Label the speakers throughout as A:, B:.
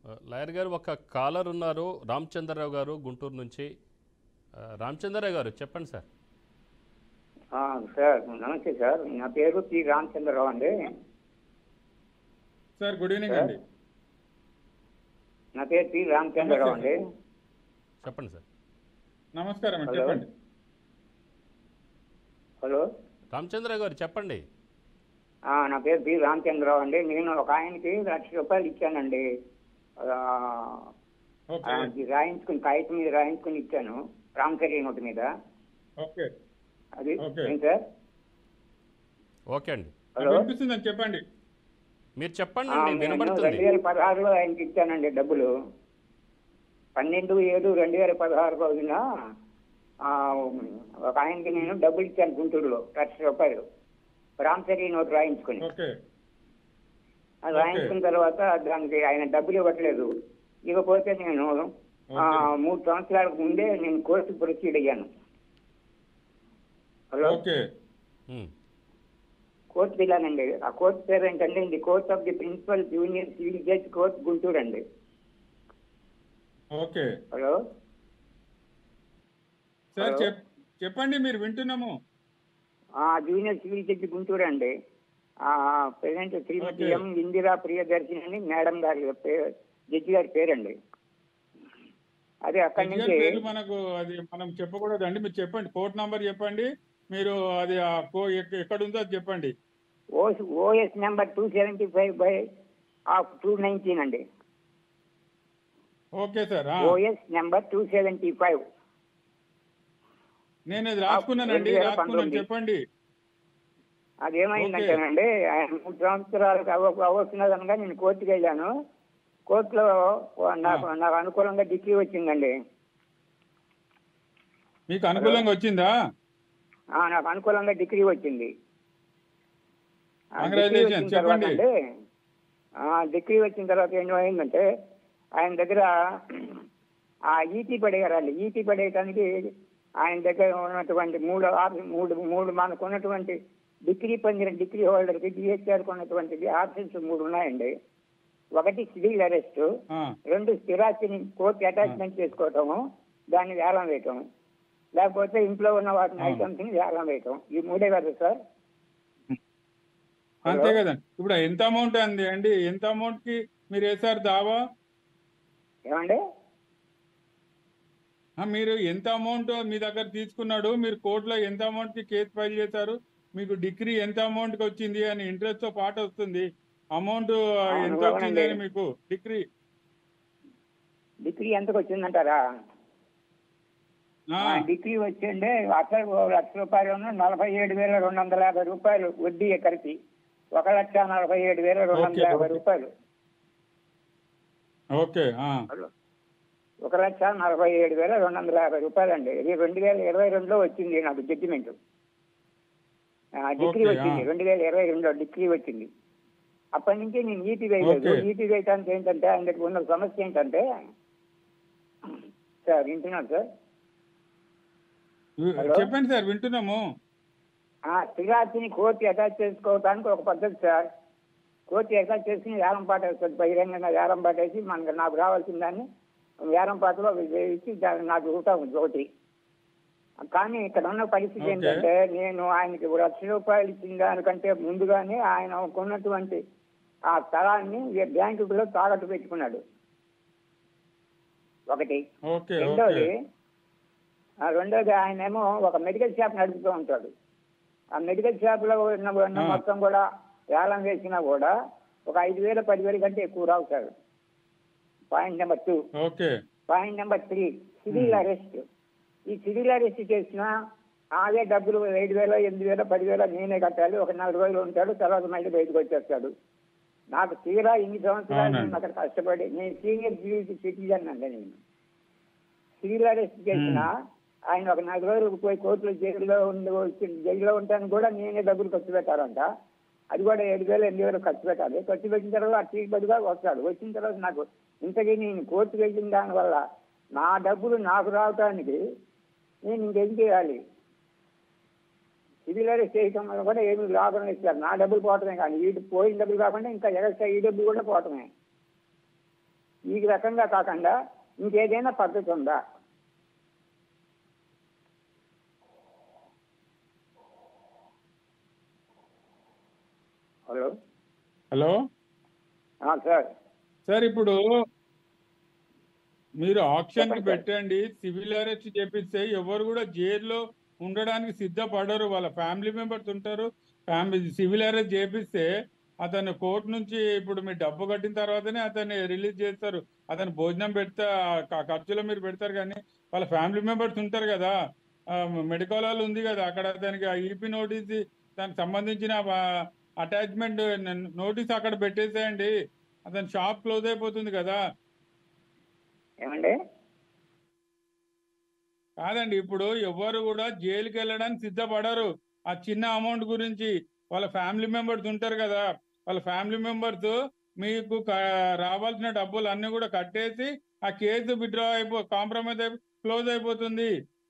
A: Lawyer గారు ఒక caller ఉన్నారు రామచంద్రరావు గారు గుంటూరు నుంచి ఆ, రామచంద్రరావు గారు చెప్పండి సార్
B: ఆ, సార్ నమస్తే సార్ నా పేరు పి రామచంద్రరావు అండి
C: సార్ గుడ్ ఈవినింగ్ అండి
B: నా పేరు పి రామచంద్రరావు అండి
A: చెప్పండి సార్
C: నమస్కారం అండి
B: హలో.
C: చెప్పండి
B: హలో
A: రామచంద్రరావు గారు చెప్పండి
B: ఆ, నా పేరు పి రామచంద్రరావు అండి నేను ఒక ఆయనకి లక్ష రూపాయలు ఇచ్చానండి ఆ,
C: ఓకే
B: అది రాయించుకుని కాగితం మీద రాయించుకుని ఇచ్చాను రామచర్య నోటు మీద
C: ఓకే
B: అది
C: ఓకే.
B: ఏం సార్
A: ఓకే అండి
B: హలో
C: వినిపిస్తుందని చెప్పండి
A: మీరు చెప్పండి
B: ఆ,
A: అండి
B: నేను రెండు
A: వినబడుతుంది
B: వేల పదహారులో ఆయనకి ఇచ్చానండి డబ్బులు పన్నెండు ఏడు రెండు వేల పదహారు రోజున ఆ, ఒక ఆయనకి నేను డబ్బులు ఇచ్చాను గుంటూరులో లక్ష రూపాయలు రామచర్య నోటు రాయించుకుని
C: ఓకే
B: అది రాయించుకున్న తర్వాత దానికి ఆయన డబ్బులు ఇవ్వట్లేదు ఇవ్వకపోతే నేను ఆ, మూడు సంవత్సరాలకు ముందే నేను కోర్టు ప్రొసీడ్ అయ్యాను హలో
C: ఓకే
A: ఉమ్,
B: కోర్టు వెళ్ళానండి ఆ కోర్టు పేరు ఏంటంటే ఇది court of the principal junior civil judge court Guntur అండి
C: ఓకే
B: హలో
C: సార్
B: హలో.
C: చెప్ చెప్పండి మీరు వింటున్నాము
B: ఆ జూనియర్ సివిల్ జడ్జి గుంటూరు అండి president Shrimati
C: okay.
B: M Indira Priyadarshini అని మేడం గారి పేరు జడ్జి గారి పేరండి అది అక్కడి
C: జడ్జి గారి
B: నుంచి
C: పేర్లు మనకు అది మనం చెప్పకూడదు అండి మీరు చెప్పండి కోర్ట్ నంబర్ చెప్పండి మీరు అది ఆ కో ఎక్క- ఎక్కడ ఉందో అది చెప్పండి
B: OS number two seventy five by of two nineteen అండి
C: ఓకే సార్ ఆ.
B: OS number two seventy five
C: నేను అది రాసుకున్నానండి
B: రెండు వేల
C: రాసుకున్నాను
B: పంతొమ్మిది.
C: చెప్పండి
B: అదేమైందంటేనండి ఆయన మూడు సంవత్సరాలకు అవ్వ అవ్వస్తున్నది అనగా నేను కోర్టుకి వెళ్ళాను కోర్టులో నాకు నాకు అనుకూలంగా డిగ్రీ వచ్చిందండి
C: మీకు అనుకూలంగా వచ్చిందా
B: ఆ, నాకు అనుకూలంగా డిగ్రీ వచ్చింది ఆ, డిగ్రీ
C: Congratulations,
B: వచ్చిన తర్వాత
C: చెప్పండి.
B: అండి, ఆ, డిగ్రీ వచ్చిన తర్వాత ఏమైందంటే ఆయన దగ్గర ఆ ఈటీ పడేయాలండి ఈటీ పడేయటానికి ఆయన దగ్గర ఉన్నటువంటి మూడు ఆప్- మూడు మూడు మనకు ఉన్నటువంటి డిగ్రీ పొందిన డిగ్రీ హోల్డర్కి డిహెచ్ఆర్కి ఉన్నటువంటి ఆప్షన్స్ మూడు ఉన్నాయండి ఒకటి సివిల్ అరెస్ట్
C: ఆ,
B: రెండు స్థిరాస్తిని కోర్టు అటాచ్మెంట్ చేసుకోవటము దాన్ని వేలం వేయటం లేకపోతే ఇంట్లో ఉన్న వాటిని
C: అవును.
B: ఐటమ్స్ ని వేలం వేయటం ఈ మూడే కదా సార్
C: అంతే కదండి ఇప్పుడు ఎంత అమౌంట్ అంది అండి ఎంత అమౌంట్ కి మీరు వేసారు దావా
B: ఏమండి
C: ఆ, మీరు ఎంత అమౌంట్ మీ దగ్గర తీసుకున్నాడు మీరు కోర్టులో ఎంత అమౌంట్ కి కేసు ఫైల్ చేశారు మీకు డిగ్రీ ఎంత అమౌంట్ కి వచ్చింది అని ఇంట్రెస్ట్ తో పాటు వస్తుంది అమౌంట్ ఎంత
B: అవునండి.
C: వచ్చింది అని మీకు డిగ్రీ
B: డిగ్రీ ఎంతకు వచ్చిందంటారా
C: ఆ,
B: ఆ, డిగ్రీ వచ్చిండే అసలు ఓ లక్ష రూపాయలు నలభై ఏడు వేల రెండు వందల యాభై రూపాయలు వడ్డీ కలిపి ఒక లక్ష నలభై ఏడు వేల రెండు వందల
C: ఓకే,
B: యాభై
C: ఓకే.
B: రూపాయలు
C: ఓకే ఆ,
B: ఒక లక్ష నలభై ఏడు వేల రెండు వందల యాభై రూపాయలు అండి ఇది రెండు వేల ఇరవై రెండులో వచ్చింది నాకు జడ్జిమెంట్ డిగ్రీ
C: ఓకే,
B: వచ్చింది
C: ఆ.
B: రెండు వేల ఇరవై రెండులో డిగ్రీ వచ్చింది అప్పటి నుంచి నేను ఈటీ వేయలేదు
C: ఓకే.
B: ఈటీ వేయటానికి ఏంటంటే ఆయన దగ్గర ఉన్న సమస్య ఏంటంటే సార్ వింటున్నాను సార్ హలో?
C: చెప్పండి సార్ వింటున్నాము
B: ఆ స్థిరాస్తిని కోర్టు అటాచ్ చేసుకోవడానికి ఒక పద్ధతి సార్ కోర్టు అటాచ్ చేసుకుని వేలం పాట వేస్తుంది బహిరంగంగా వేలం పాట వేసి మనకు నాకు రావాల్సిన దాన్ని వేలం పాటలో వేసి దాన్ని నాకు రూటా ఉంది ఒకటి కానీ ఇక్కడ ఉన్న పరిస్థితి
C: ఓకే.
B: ఏంటంటే నేను ఆయనకి ఒక లక్ష రూపాయలు ఇచ్చిన దానికంటే ముందుగానే ఆయన కొన్నటువంటి ఆ స్థలాన్ని బ్యాంకులో తాకట్టు పెట్టుకున్నాడు ఒకటి
C: ఓకే
B: రెండోది
C: ఓకే
B: ఆ రెండోది ఆయన ఏమో ఒక మెడికల్ షాప్ నడుపుతూ ఉంటాడు ఆ మెడికల్ షాప్ లో ఉన్న ఉన్న
C: ఆ.
B: మొత్తం కూడా వేలం వేసినా కూడా ఒక ఐదు వేల పదివేల కంటే ఎక్కువ రావు సార్ point number two
C: okay
B: point number three civil arrest ఈ సివిల్ అరెస్ట్ చేసిన అదే డబ్బులు ఐదు వేల ఎనిమిది వేల పదివేల నేనే కట్టాలి ఒక నాలుగు రోజులు ఉంటాడు తర్వాత మళ్ళీ బయటకు వచ్చేస్తాడు నాకు తీరా ఇన్ని సంవత్సరాలు
C: అవునండి.
B: నేను అక్కడ కష్టపడి నేను సీనియర్ సిటిజన్ అండి నేను సివిల్ అరెస్ట్ చేసిన ఆయన ఒక నాలుగు రోజులు పోయి కోర్టులో జైల్లో ఉండి వచ్చి జైల్లో ఉంటాను కూడా నేనే డబ్బులు ఖర్చు పెట్టాలంట అది కూడా ఏడు వేలు ఎనిమిది వేలు ఖర్చు పెట్టాలి ఖర్చు పెట్టిన తర్వాత ఆ తీరుబడిగా వస్తాడు వచ్చిన తర్వాత నాకు ఇంతకీ నేను కోర్టుకు వెళ్ళిన దానివల్ల నా డబ్బులు నాకు రావటానికి నేను ఇంకేం చేయాలి సివిల్ అరెస్ట్ చేయటం వల్ల కూడా ఏమి లాభం ఇస్తారు నా డబ్బులు పోవటమే కానీ వీటి పోయిన డబ్బులు కాకుండా ఇంకా ఎక్స్ట్రా ఈ డబ్బులు కూడా పోవటమే ఈ ఈ రకంగా కాకుండా ఇంకేదైనా పద్ధతి ఉందా హలో
C: హలో
B: ఆ, సార్
C: సార్ ఇప్పుడు మీరు ఆప్షన్ కి
B: చెప్పండి సార్.
C: పెట్టండి సివిల్ అరెస్ట్ చేపిస్తే ఎవరు కూడా జైల్లో ఉండడానికి సిద్ధపడరు వాళ్ళ ఫ్యామిలీ మెంబర్స్ ఉంటారు ఫ్యామిలీ సివిల్ అరెస్ట్ చేపిస్తే అతను కోర్టు నుంచి ఇప్పుడు మీరు డబ్బు కట్టిన తర్వాతనే అతన్ని రిలీజ్ చేస్తారు అతను భోజనం పెడతా క- ఖర్చులో మీరు పెడతారు కానీ వాళ్ళ ఫ్యామిలీ మెంబర్స్ ఉంటారు కదా మెడికల్ హాల్ ఉంది కదా అక్కడ దానికి ఈపీ నోటీస్ దానికి సంబంధించిన అటాచ్మెంట్ నోటీస్ అక్కడ పెట్టేసేయండి అతని షాప్ క్లోజ్ అయిపోతుంది కదా
B: ఏమండి
C: కాదండి ఇప్పుడు ఎవరు కూడా జైలుకి వెళ్ళడానికి సిద్ధపడరు ఆ చిన్న అమౌంట్ గురించి వాళ్ళ ఫ్యామిలీ మెంబర్స్ ఉంటారు కదా వాళ్ళ ఫ్యామిలీ మెంబర్స్ మీకు క- రావాల్సిన డబ్బులు అన్ని కూడా కట్టేసి ఆ కేసు విత్డ్రా అయిపో కాంప్రమైజ్ అయిపో క్లోజ్ అయిపోతుంది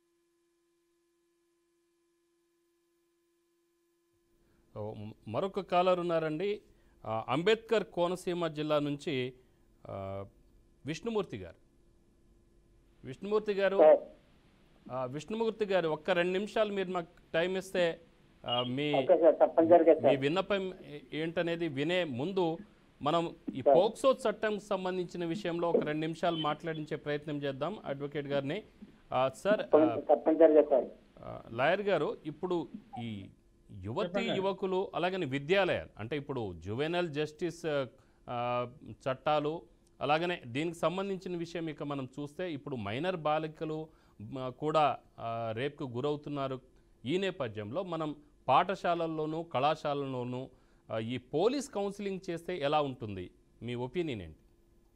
A: ఓ, మ- మరొక కాలర్ ఉన్నారండి ఆ, అంబేద్కర్ కోనసీమ జిల్లా నుంచి ఆ, విష్ణుమూర్తి గారు విష్ణుమూర్తి గారు
B: సార్
A: ఆ, విష్ణుమూర్తి గారు ఒక్క రెండు నిమిషాలు మీరు మాకు టైం ఇస్తే ఆ, మీ
B: ఓకే సార్ తప్పనిసరిగా
A: మీ
B: సార్
A: విన్నపం ఏ- ఏంటనేది వినే ముందు మనం ఈ పోక్సో చట్టం సంబంధించిన విషయంలో ఒక రెండు నిమిషాలు మాట్లాడించే ప్రయత్నం చేద్దాం అడ్వకేట్ గారిని ఆ, సార్ ఆ,
B: తప్పనిసరిగా సార్
A: ఆ, లాయర్ గారు ఇప్పుడు ఈ యువతి
C: చెప్పండి.
A: యువకులు అలాగని విద్యాలయాలు అంటే ఇప్పుడు జువెనల్ జస్టిస్ ఆ, చట్టాలు అలాగనే దీనికి సంబంధించిన విషయం ఇక మనం చూస్తే ఇప్పుడు మైనర్ బాలికలు మ, కూడా ఆ, రేప్కు గురవుతున్నారు ఈ నేపథ్యంలో మనం పాఠశాలల్లోనూ కళాశాలల్లోనూ ఆ, ఈ పోలీస్ కౌన్సిలింగ్ చేస్తే ఎలా ఉంటుంది మీ ఒపీనియన్ ఏంటి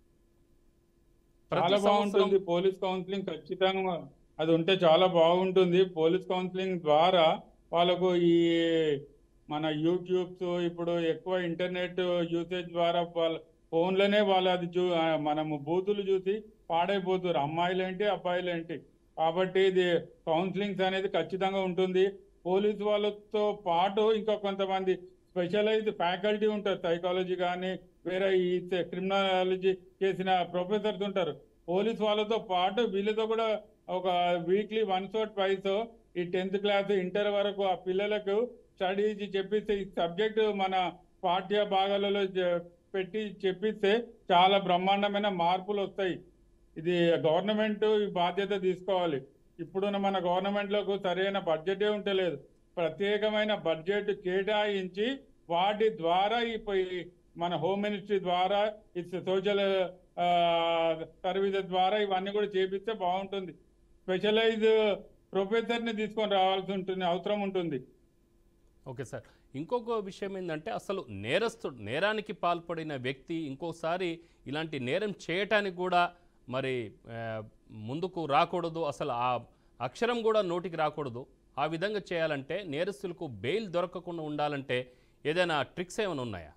A: ప్రతి
C: చాలా
A: సంవత్సరం
C: బాగుంటుంది పోలీస్ కౌన్సిలింగ్ ఖచ్చితంగా అది ఉంటే చాలా బాగుంటుంది పోలీస్ కౌన్సిలింగ్ ద్వారా వాళ్ళకు ఈ మన యూట్యూబ్స్ ఇప్పుడు ఎక్కువ ఇంటర్నెట్ యూసేజ్ ద్వారా వాళ్ళ ఫోన్లోనే వాళ్ళు అది చూ ఆ, మనము బూతులు చూసి పాడైపోతారు అమ్మాయిలు ఏంటి అబ్బాయిలు ఏంటి కాబట్టి ఇది కౌన్సిలింగ్స్ అనేది ఖచ్చితంగా ఉంటుంది పోలీస్ వాళ్ళతో పాటు ఇంకా కొంతమంది స్పెషలైజ్ ఫ్యాకల్టీ ఉంటారు సైకాలజీ కానీ వేరే ఈ క్రిమినాలజీ చేసిన ప్రొఫెసర్స్ ఉంటారు పోలీస్ వాళ్ళతో పాటు వీళ్ళతో కూడా ఒక వీక్లీ వన్ షోట్ ట్వైస్ ఈ టెన్త్ క్లాస్ ఇంటర్ వరకు ఆ పిల్లలకు స్టడీస్ చెప్పిస్తే ఈ సబ్జెక్ట్ మన పాఠ్య భాగాలలో జ- పెట్టి చెప్పిస్తే చాలా బ్రహ్మాండమైన మార్పులు వస్తాయి ఇది గవర్నమెంట్ ఈ బాధ్యత తీసుకోవాలి ఇప్పుడున్న మన గవర్నమెంట్లకు సరైన బడ్జెటే ఉంటలేదు ప్రత్యేకమైన బడ్జెట్ కేటాయించి వాటి ద్వారా ఈ పై- మన హోమ్ మినిస్ట్రీ ద్వారా ఈ సోషల్ సర్వీసెస్ ద్వారా ఇవన్నీ కూడా చేపిస్తే బాగుంటుంది స్పెషలైజ్ ప్రొఫెసర్ని తీసుకొని రావాల్సి ఉంటుంది అవసరం ఉంటుంది
A: ఓకే సార్ ఇంకొక విషయం ఏంటంటే అసలు నేరస్తుడు నేరానికి పాల్పడిన వ్యక్తి ఇంకోసారి ఇలాంటి నేరం చేయటానికి కూడా మరి ఆ, ముందుకు రాకూడదు అసలు ఆ అక్షరం కూడా నోటికి రాకూడదు ఆ విధంగా చేయాలంటే నేరస్తులకు బెయిల్ దొరకకుండా ఉండాలంటే ఏదైనా ట్రిక్స్ ఏమైనా ఉన్నాయా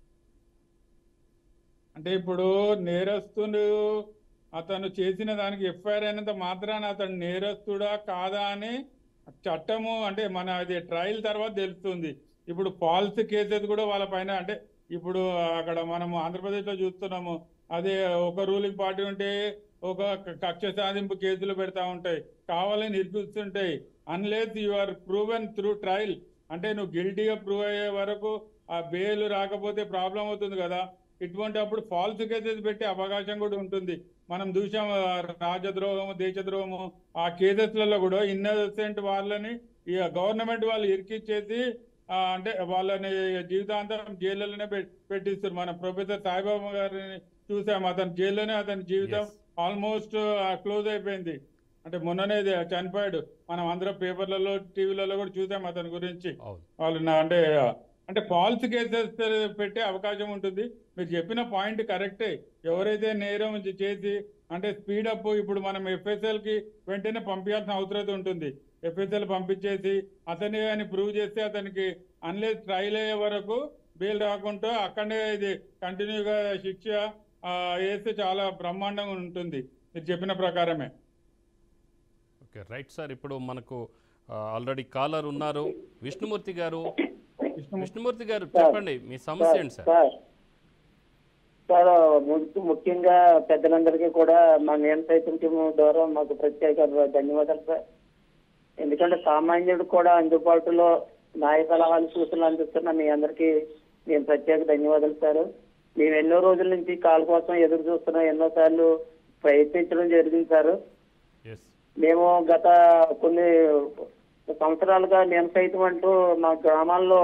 C: అంటే ఇప్పుడు నేరస్తుడు అతను చేసిన దానికి ఎఫ్ఐఆర్ అయినంత మాత్రాన అతను నేరస్తుడా కాదా అని చట్టము అంటే మన అది ట్రయల్ తర్వాత తెలుస్తుంది ఇప్పుడు ఫాల్స్ కేసెస్ కూడా వాళ్ళ పైన అంటే ఇప్పుడు అక్కడ మనము ఆంధ్రప్రదేశ్లో చూస్తున్నాము అదే ఒక రూలింగ్ పార్టీ ఉంటే ఒక క- కక్ష సాధింపు కేసులు పెడతా ఉంటాయి కావాలని ఇరిపిస్తుంటాయి unless you are proven through trial అంటే నువ్వు గిల్టీగా ప్రూవ్ అయ్యే వరకు ఆ బెయిల్ రాకపోతే ప్రాబ్లం అవుతుంది కదా ఇటువంటి అప్పుడు ఫాల్స్ కేసెస్ పెట్టే అవకాశం కూడా ఉంటుంది మనం చూసాం ఆ, రాజద్రోహము దేశద్రోహము ఆ కేసెస్లలో కూడా ఇన్నోసెంట్ వాళ్ళని ఈ గవర్నమెంట్ వాళ్ళు ఇరికిచ్చేసి ఆ, అంటే వాళ్ళని జీవితాంతం జైల్లోనే పె- పెట్టిస్తారు మన ప్రొఫెసర్ సాయిబాబా గారిని చూసాం అతని జైల్లోనే అతని జీవితం
A: Yes.
C: ఆల్మోస్ట్ క్లోజ్ అయిపోయింది అంటే మొన్ననే ఇది చనిపోయాడు మనం అందరం పేపర్లలో టీవీలలో కూడా చూసాం అతని గురించి
A: అవును
C: వాళ్ళు నా- అంటే అంటే ఫాల్స్ కేసెస్ పెట్టే అవకాశం ఉంటుంది మీరు చెప్పిన పాయింట్ కరెక్టే ఎవరైతే నేరం చే- చేసి అంటే స్పీడ్ అప్ ఇప్పుడు మనం ఎఫ్ఎస్ఎల్ కి వెంటనే పంపించాల్సిన అవసరం ఉంటుంది ఎఫ్ఎస్ఎల్ పంపించేసి అతనే అని ప్రూవ్ చేస్తే అతనికి అన్లెస్ ట్రయల్ అయ్యే వరకు బెయిల్ రాకుండా అక్కడే ఇది కంటిన్యూగా శిక్ష ఆ, వేస్తే చాలా బ్రహ్మాండంగా ఉంటుంది మీరు చెప్పిన ప్రకారమే
A: ఓకే రైట్ సార్ ఇప్పుడు మనకు ఆల్రెడీ కాలర్ ఉన్నారు విష్ణుమూర్తి గారు
C: విష్ణు
A: విష్ణుమూర్తి గారు చెప్పండి మీ సమస్య ఏంటి సార్
B: సార్
D: సార్ ముందు ముఖ్యంగా పెద్దలందరికీ కూడా మా నేను సైతం టీం ద్వారా మాకు ప్రత్యేక ధన్యవాదాలు సార్ ఎందుకంటే సామాన్యుడు కూడా అందుబాటులో న్యాయ సలహాలు సూచనలు అందిస్తున్న మీ అందరికీ నేను ప్రత్యేక ధన్యవాదాలు సార్ మేము ఎన్నో రోజుల నుంచి కాల్ కోసం ఎదురు చూస్తున్నాం ఎన్నో సార్లు ప్రయత్నించడం జరిగింది సార్
A: ఎస్
D: మేము గత కొన్ని సంవత్సరాలుగా నేను సైతం అంటూ మా గ్రామాల్లో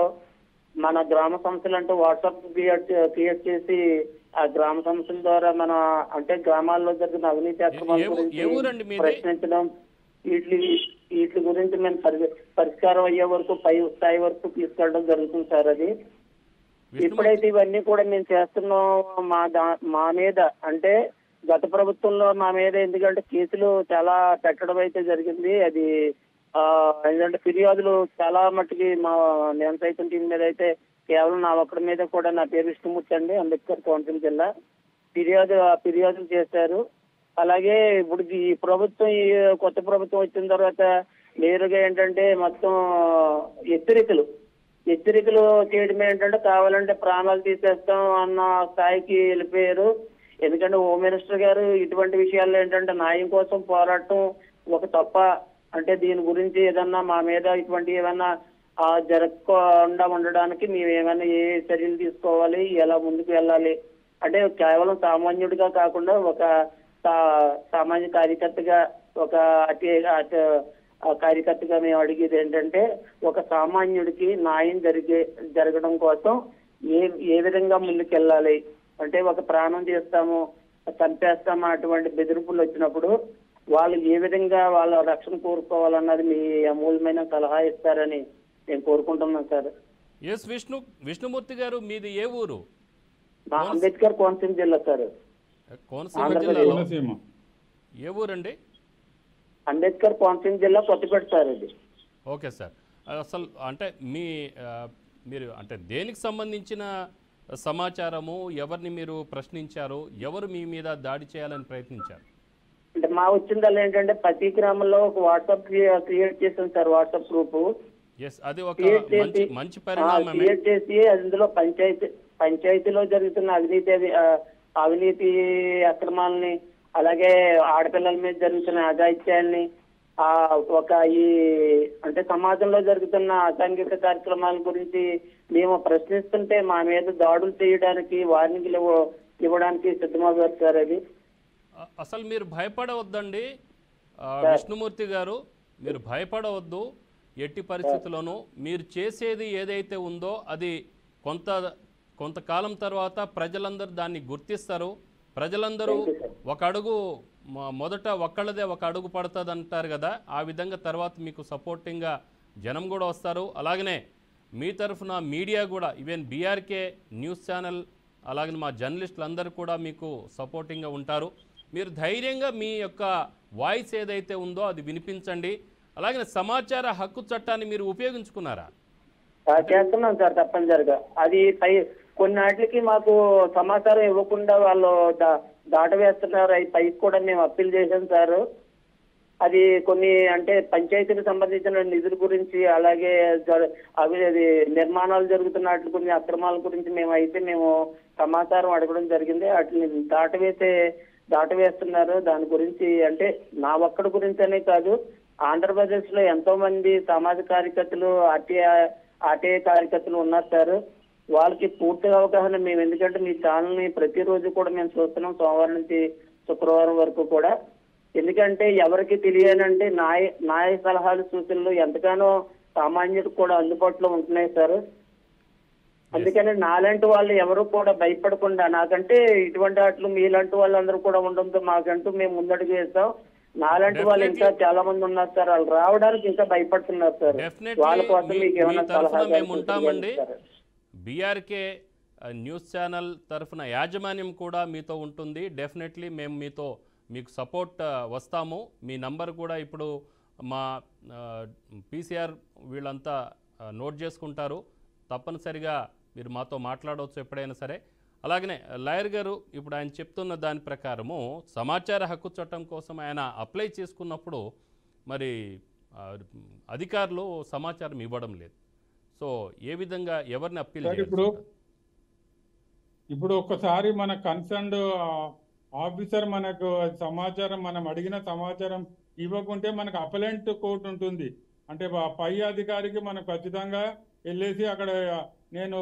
D: మన గ్రామ సంస్థలు అంటూ వాట్సాప్ క్రియేట్ క్రియేట్ చేసి ఆ గ్రామ సంస్థల ద్వారా మన అంటే గ్రామాల్లో జరిగిన అవినీతి అక్రమాల
A: ఏ ఊ-
D: గురించి
A: ఏ ఊరండి మీది?
D: ప్రశ్నించడం వీటి వీటి గురించి మేము పరి- పరిష్కారం అయ్యే వరకు పై స్థాయి వరకు తీసుకెళ్ళడం జరుగుతుంది సార్ అది
A: విష్ణుమూర్తి
D: ఇప్పుడైతే ఇవన్నీ కూడా మేము చేస్తున్నాం మా దా మా మీద అంటే గత ప్రభుత్వంలో మా మీద ఎందుకంటే కేసులు చాలా పెట్టడం అయితే జరిగింది అది ఆ ఏంటంటే ఫిర్యాదులు చాలా మట్టుకి మా నేను సైతం టీం మీద అయితే కేవలం నా ఒక్కడి మీద కూడా నా పేరు విష్ణుమూర్తి అండి అంబేద్కర్ కోనసీమ జిల్లా ఫిర్యాదు ఆ ఫిర్యాదులు చేశారు అలాగే ఇప్పుడు ఈ ప్రభుత్వం ఈ కొత్త ప్రభుత్వం వచ్చిన తర్వాత నేరుగా ఏంటంటే మొత్తం హెచ్చరికలు హెచ్చరికలు చేయడం ఏంటంటే కావాలంటే ప్రాణాలు తీసేస్తాం అన్న స్థాయికి వెళ్ళిపోయారు ఎందుకంటే హోమ్ మినిస్టర్ గారు ఇటువంటి విషయాల్లో ఏంటంటే న్యాయం కోసం పోరాటం ఒక తప్ప అంటే దీని గురించి ఏదన్నా మా మీద ఇటువంటి ఏమన్నా ఆ, జరగకుండా ఉండడానికి మేము ఏమైనా ఏ చర్యలు తీసుకోవాలి ఎలా ముందుకు వెళ్ళాలి అంటే కేవలం సామాన్యుడిగా కాకుండా ఒక సా- సామాన్య కార్యకర్తగా ఒక అతి అతి- ఆ కార్యకర్తగా మేము అడిగేది ఏంటంటే ఒక సామాన్యుడికి న్యాయం జరిగే జరగడం కోసం ఏ ఏ విధంగా ముందుకెళ్ళాలి అంటే ఒక ప్రాణం చేస్తాము చంపేస్తాము అటువంటి బెదిరింపులు వచ్చినప్పుడు వాళ్ళు ఏ విధంగా వాళ్ళ రక్షణ కోరుకోవాలన్నది మీ అమూల్యమైన సలహా ఇస్తారని నేను కోరుకుంటున్నాను సార్
A: ఎస్ విష్ణు విష్ణుమూర్తి గారు మీది ఏ ఊరు
D: మా అంబేద్కర్ కోనసీమ జిల్లా సార్
A: కోనసీమ
D: ఆంధ్రప్రదేశ్.
A: జిల్లాలో
C: కోనసీమ
A: ఏ ఊరండి
D: అంబేద్కర్ కోనసీమ జిల్లా కొత్తపేట సార్ ఇది
A: ఓకే సార్ అసలు అంటే మీ ఆ, మీరు అంటే దేనికి సంబంధించిన సమాచారము ఎవరిని మీరు ప్రశ్నించారు ఎవరు మీ మీద దాడి చేయాలని ప్రయత్నించారు
D: అంటే మా వచ్చిందల్లా ఏంటంటే ప్రతి గ్రామంలో ఒక వాట్సాప్ క్రియేట్ చేసాం సార్ వాట్సాప్ గ్రూప్
A: ఎస్ అది ఒక
D: క్రియేట్
A: మంచి
D: చేసి
A: మంచి పరిణామమే
D: క్రియేట్ చేసి అందులో పంచాయతీ పంచాయతీలో జరుగుతున్న అవినీతి అవి- ఆ, అవినీతి అక్రమాలని అలాగే ఆడపిల్లల మీద జరుగుతున్న అఘాయిత్యాల్ని ఆ ఒక ఈ అంటే సమాజంలో జరుగుతున్న అసాంఘిక కార్యక్రమాల గురించి మేము ప్రశ్నిస్తుంటే మా మీద దాడులు చేయడానికి వార్నింగ్లు ఇవ్వ- ఇవ్వడానికి సిద్ధమవుతారు సార్ అది
A: అ- అసలు మీరు భయపడవద్దండి ఆ, విష్ణుమూర్తి గారు మీరు భయపడవద్దు ఎట్టి పరిస్థితుల్లోనూ మీరు చేసేది ఏదైతే ఉందో అది కొంత కొంతకాలం తర్వాత ప్రజలందరూ దాన్ని గుర్తిస్తారు ప్రజలందరూ ఒక అడుగు మొ- మొదట ఒక్కళ్ళదే ఒక అడుగు పడుతుంది అంటారు కదా ఆ విధంగా తర్వాత మీకు సపోర్టింగ్గా జనం కూడా వస్తారు అలాగనే మీ తరఫున మీడియా కూడా ఈవెన్ బీఆర్కే న్యూస్ ఛానల్ అలాగే మా జర్నలిస్టులు అందరూ కూడా మీకు సపోర్టింగ్గా ఉంటారు మీరు ధైర్యంగా మీ యొక్క వాయిస్ ఏదైతే ఉందో అది వినిపించండి అలాగే సమాచార హక్కు చట్టాన్ని మీరు ఉపయోగించుకున్నారా
D: ఆ, చేస్తున్నాం సార్ తప్పనిసరిగా అది పై కొన్నాటికి మాకు సమాచారం ఇవ్వకుండా వాళ్ళు దా- దాటవేస్తున్నారు అవి పైకి కూడా మేము అప్పీల్ చేశాం సార్ అది కొన్ని అంటే పంచాయతీలకు సంబంధించిన నిధుల గురించి అలాగే జర- అవి అది నిర్మాణాలు జరుగుతున్న వాటి కొన్ని అక్రమాల గురించి మేము అయితే మేము సమాచారం అడగడం జరిగింది వాటిని దాటవేసే దాటవేస్తున్నారు దాని గురించి అంటే నా ఒక్కడి గురించి అనే కాదు ఆంధ్రప్రదేశ్ లో ఎంతో మంది సమాజ కార్యకర్తలు ఆర్టీఐ ఆర్టీఐ కార్యకర్తలు ఉన్నారు సార్ వాళ్ళకి పూర్తిగా అవగాహన మేము ఎందుకంటే మీ ఛానల్ ని ప్రతిరోజు కూడా మేము చూస్తున్నాం సోమవారం నుంచి శుక్రవారం వరకు కూడా ఎందుకంటే ఎవరికి తెలియనంటే న్యాయ న్యాయ సలహాలు సూచనలు ఎంతగానో సామాన్యుడికి కూడా అందుబాటులో ఉంటున్నాయి సార్ అందుకని నాలాంటి వాళ్ళు ఎవరు కూడా భయపడకుండా నాకంటే ఇటువంటి వాటిలో మీలాంటి వాళ్ళందరూ కూడా ఉండడంతో మాకంటూ మేము ముందడుగు వేస్తాం నాలాంటి వాళ్ళు ఇంకా చాలా మంది ఉన్నారు సార్ వాళ్ళు రావడానికి ఇంకా భయపడుతున్నారు సార్
A: Definitely
D: వాళ్ళ కోసం
A: మీ-
D: మీకు ఏమైనా
A: మీ తరఫున
D: సలహా
A: మేము ఉంటామండి.
D: ఇస్తారా?
A: బీఆర్కే న్యూస్ ఛానల్ తరఫున యాజమాన్యం కూడా మీతో ఉంటుంది డెఫినెట్లీ మేము మీతో మీకు సపోర్ట్ వస్తాము మీ నంబర్ కూడా ఇప్పుడు మా పీసీఆర్ వీళ్ళంతా ఆ, నోట్ చేసుకుంటారు తప్పనిసరిగా మీరు మాతో మాట్లాడవచ్చు ఎప్పుడైనా సరే అలాగనే లాయర్ గారు ఇప్పుడు ఆయన చెప్తున్న దాని ప్రకారము సమాచార హక్కు చట్టం కోసం ఆయన అప్లై చేసుకున్నప్పుడు మరి ఆ, అధికారులు సమాచారం ఇవ్వడం లేదు సో ఏ విధంగా ఎవరిని అప్పీల్
C: సార్ ఇప్పుడు ఇప్పుడు ఒక్కసారి మన కన్సర్న్డ్ ఆఫీసర్ మనకు సమాచారం మనం అడిగిన సమాచారం ఇవ్వకుంటే మనకు అపలెంట్ కోర్టు ఉంటుంది అంటే ప- పై అధికారికి మనం ఖచ్చితంగా వెళ్ళేసి అక్కడ నేను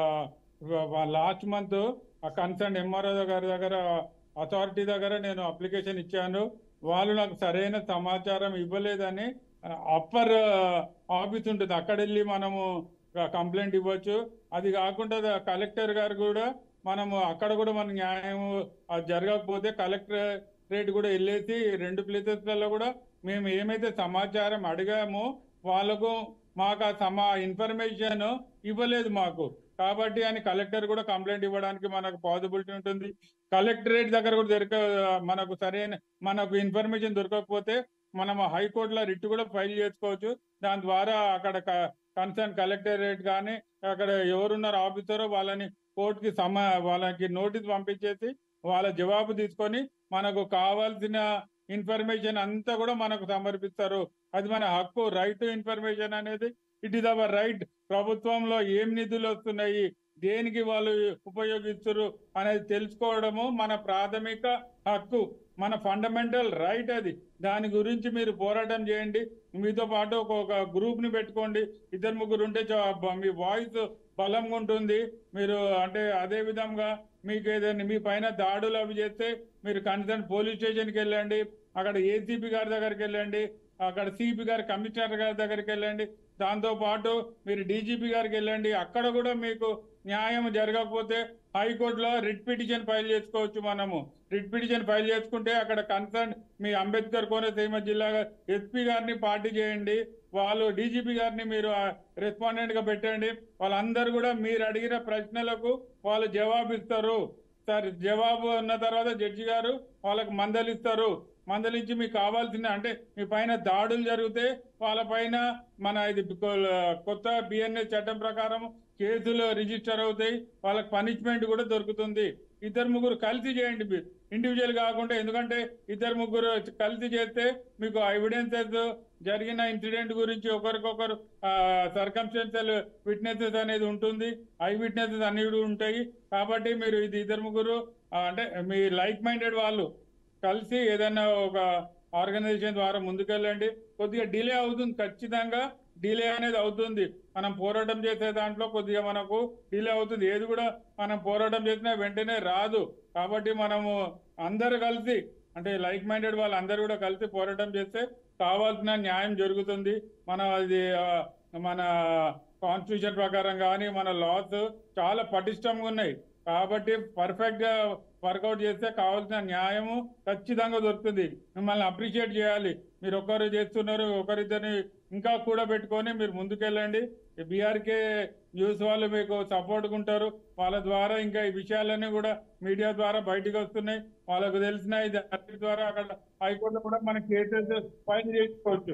C: లాస్ట్ మంత్ ఆ కన్సర్న్ ఎంఆర్ఓ గారి దగ్గర అథారిటీ దగ్గర నేను అప్లికేషన్ ఇచ్చాను వాళ్ళు నాకు సరైన సమాచారం ఇవ్వలేదని అప్పర్ ఆఫీస్ ఉంటుంది అక్కడ వెళ్ళి మనము కంప్లైంట్ ఇవ్వచ్చు అది కాకుండా కలెక్టర్ గారు కూడా మనము అక్కడ కూడా మన న్యాయం అది జరగకపోతే కలెక్టరేట్ కూడా వెళ్ళేసి రెండు ప్లేసెస్లలో కూడా మేము ఏమైతే సమాచారం అడిగామో వాళ్ళకు మాకు ఆ సమా ఇన్ఫర్మేషన్ ఇవ్వలేదు మాకు కాబట్టి అని కలెక్టర్ కూడా కంప్లైంట్ ఇవ్వడానికి మనకు పాసిబిలిటీ ఉంటుంది కలెక్టరేట్ దగ్గర కూడా దొరక మనకు సరైన మనకు ఇన్ఫర్మేషన్ దొరకకపోతే మనం హైకోర్టులో రిట్ కూడా ఫైల్ చేసుకోవచ్చు దాని ద్వారా అక్కడ కన్సర్న్ కలెక్టరేట్ కానీ అక్కడ ఎవరున్నారు ఆఫీసరో వాళ్ళని కోర్టుకి సమ వాళ్ళకి నోటీస్ పంపించేసి వాళ్ళ జవాబు తీసుకొని మనకు కావాల్సిన ఇన్ఫర్మేషన్ అంతా కూడా మనకు సమర్పిస్తారు అది మన హక్కు రైట్ టు ఇన్ఫర్మేషన్ అనేది ఇట్ ఇస్ అవర్ రైట్ ప్రభుత్వంలో ఏం నిధులు వస్తున్నాయి దేనికి వాళ్ళు ఉపయోగిస్తారు అనేది తెలుసుకోవడము మన ప్రాథమిక హక్కు మన ఫండమెంటల్ రైట్ అది దాని గురించి మీరు పోరాటం చేయండి మీతో పాటు ఒక ఒక గ్రూప్ ని పెట్టుకోండి ఇద్దరు ముగ్గురు ఉంటే చా- బ- మీ వాయిస్ బలంగా ఉంటుంది మీరు అంటే అదే విధంగా మీకు ఏదైనా మీ పైన దాడులు అవి చేస్తే మీరు కన్సర్న్ పోలీస్ స్టేషన్కి వెళ్ళండి అక్కడ ఏసీపీ గారి దగ్గరికి వెళ్ళండి అక్కడ సిపి గారి కమిషనర్ గారి దగ్గరికి వెళ్ళండి దాంతో పాటు మీరు డీజీపీ గారికి వెళ్ళండి అక్కడ కూడా మీకు న్యాయం జరగకపోతే హైకోర్టులో రిట్ పిటిషన్ ఫైల్ చేసుకోవచ్చు మనము రిట్ పిటిషన్ ఫైల్ చేసుకుంటే అక్కడ కన్సర్న్ మీ అంబేద్కర్ కోనసీమ జిల్లా ఎస్పీ గారిని పార్టీ చేయండి వాళ్ళు డీజీపీ గారిని మీరు రెస్పాండెంట్ గా పెట్టండి వాళ్ళందరూ కూడా మీరు అడిగిన ప్రశ్నలకు వాళ్ళు జవాబు ఇస్తారు సార్ జవాబు ఉన్న తర్వాత జడ్జి గారు వాళ్ళకి మందలిస్తారు మందలించి మీకు కావాల్సిన అంటే మీ పైన దాడులు జరిగితే వాళ్ళ పైన మన ఇది కొ- కొత్త బిఎన్ఎస్ చట్టం ప్రకారం కేసులు రిజిస్టర్ అవుతాయి వాళ్ళకి పనిష్మెంట్ కూడా దొరుకుతుంది ఇద్దరు ముగ్గురు కలిసి చేయండి మీరు ఇండివిజువల్ కాకుండా ఎందుకంటే ఇద్దరు ముగ్గురు కలిసి చేస్తే మీకు ఎవిడెన్సెస్ జరిగిన ఇన్సిడెంట్ గురించి ఒకరికొకరు సర్కమ్స్టెన్షియల్ విట్నెసెస్ అనేది ఉంటుంది ఐ విట్నెసెస్ అనేవి ఉంటాయి కాబట్టి మీరు ఇది ఇద్దరు ముగ్గురు ఆ, అంటే మీ లైక్ మైండెడ్ వాళ్ళు కలిసి ఏదైనా ఒక ఆర్గనైజేషన్ ద్వారా ముందుకెళ్ళండి కొద్దిగా డిలే అవుతుంది ఖచ్చితంగా డిలే అనేది అవుతుంది మనం పోరాటం చేసే దాంట్లో కొద్దిగా మనకు డిలే అవుతుంది ఏది కూడా మనం పోరాటం చేసినా వెంటనే రాదు కాబట్టి మనము అందరు కలిసి అంటే లైక్ మైండెడ్ వాళ్ళందరూ కూడా కలిసి పోరాటం చేస్తే కావాల్సిన న్యాయం జరుగుతుంది మన అది ఆ, మన కాన్స్టిట్యూషన్ ప్రకారం కానీ మన లాస్ చాలా పటిష్టంగా ఉన్నాయి కాబట్టి పర్ఫెక్ట్ గా వర్కౌట్ చేస్తే కావాల్సిన న్యాయము ఖచ్చితంగా దొరుకుతుంది మిమ్మల్ని అప్రిషియేట్ చేయాలి మీరు ఒకరు చేస్తున్నారు ఒకరిద్దరిని ఇంకా కూడా పెట్టుకొని మీరు ముందుకెళ్ళండి బీఆర్కే న్యూస్ వాళ్ళు మీకు సపోర్ట్గా ఉంటారు వాళ్ళ ద్వారా ఇంకా ఈ విషయాలన్నీ కూడా మీడియా ద్వారా బయటకు వస్తున్నాయి వాళ్ళకు తెలిసిన ఇది అన్నిటి ద్వారా అక్కడ హైకోర్టులో కూడా మన కేసెస్ ఫైల్ చేసుకోవచ్చు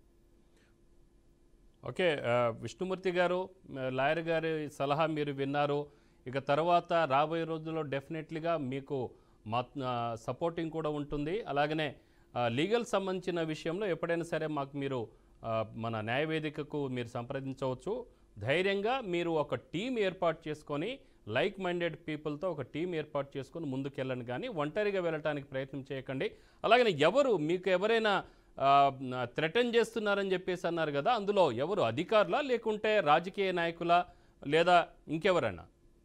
A: ఓకే ఆ, విష్ణుమూర్తి గారు ఆ, లాయర్ గారి సలహా మీరు విన్నారు ఇక తర్వాత రాబోయే రోజుల్లో డెఫినెట్లీగా మీకు మా సపోర్టింగ్ కూడా ఉంటుంది అలాగనే ఆ, లీగల్ సంబంధించిన విషయంలో ఎప్పుడైనా సరే మాకు మీరు ఆ, మన న్యాయవేదికకు మీరు సంప్రదించవచ్చు ధైర్యంగా మీరు ఒక టీం ఏర్పాటు చేసుకొని లైక్ మైండెడ్ పీపుల్తో ఒక టీం ఏర్పాటు చేసుకొని ముందుకెళ్ళండి కానీ ఒంటరిగా వెళ్ళటానికి ప్రయత్నం చేయకండి అలాగనే ఎవరు మీకు ఎవరైనా థ్రెటన్ చేస్తున్నారని చెప్పేసి అన్నారు కదా అందులో ఎవరు అధికారులా లేకుంటే రాజకీయ నాయకులా లేదా ఇంకెవరైనా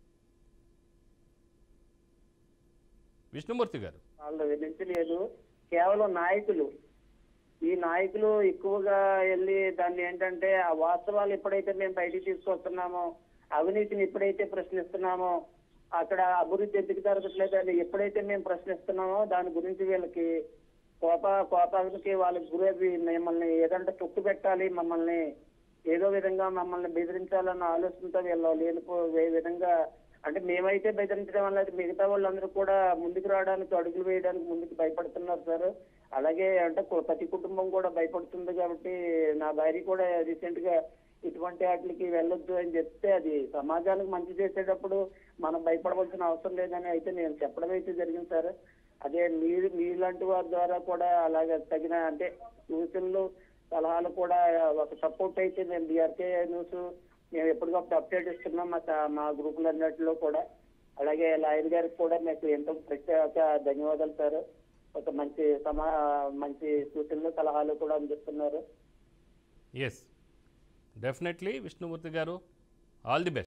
A: విష్ణుమూర్తి గారు
D: వాళ్ళ నుంచి లేదు కేవలం నాయకులు ఈ నాయకులు ఎక్కువగా వెళ్ళి దాన్ని ఏంటంటే ఆ వాస్తవాలు ఎప్పుడైతే మేము బయటికి తీసుకొస్తున్నామో అవినీతిని ఎప్పుడైతే ప్రశ్నిస్తున్నామో అక్కడ అభివృద్ధి ఎందుకు జరగట్లేదు అని ఎప్పుడైతే మేము ప్రశ్నిస్తున్నామో దాని గురించి వీళ్ళకి కోప కోపానికి వాళ్ళకి గురవి మిమ్మల్ని ఏదంటే తొక్కు పెట్టాలి మమ్మల్ని ఏదో విధంగా మమ్మల్ని బెదిరించాలన్న ఆలోచనతో వీళ్ళు లేనిపో వే విధంగా అంటే మేమైతే బెదిరించడం వల్ల మిగతా వాళ్ళందరూ కూడా ముందుకు రావడానికి అడుగులు వేయడానికి ముందుకు భయపడుతున్నారు సార్ అలాగే అంటే కు- ప్రతి కుటుంబం కూడా భయపడుతుంది కాబట్టి నా భార్య కూడా రీసెంట్ గా ఇటువంటి వాటికి వెళ్ళొద్దు అని చెప్తే అది సమాజానికి మంచి చేసేటప్పుడు మనం భయపడవలసిన అవసరం లేదని అయితే నేను చెప్పడం అయితే జరిగింది సార్ అదే మీరు మీలాంటి వారి ద్వారా కూడా అలాగే తగిన అంటే సూచనలు సలహాలు కూడా ఒక సపోర్ట్ అయితే నేను బీఆర్కే న్యూస్ మేము ఎప్పటికప్పుడు అప్డేట్ ఇస్తున్నాం మా స- మా గ్రూపులు అన్నిటిలో కూడా అలాగే లాయర్ గారికి కూడా మీకు ఎంతో ప్రత్యేక ధన్యవాదాలు సార్ ఒక మంచి సమా మంచి సూచనలు సలహాలు కూడా అందిస్తున్నారు
A: ఎస్ డెఫినెట్లీ విష్ణుమూర్తి గారు ఆల్ ది బెస్ట్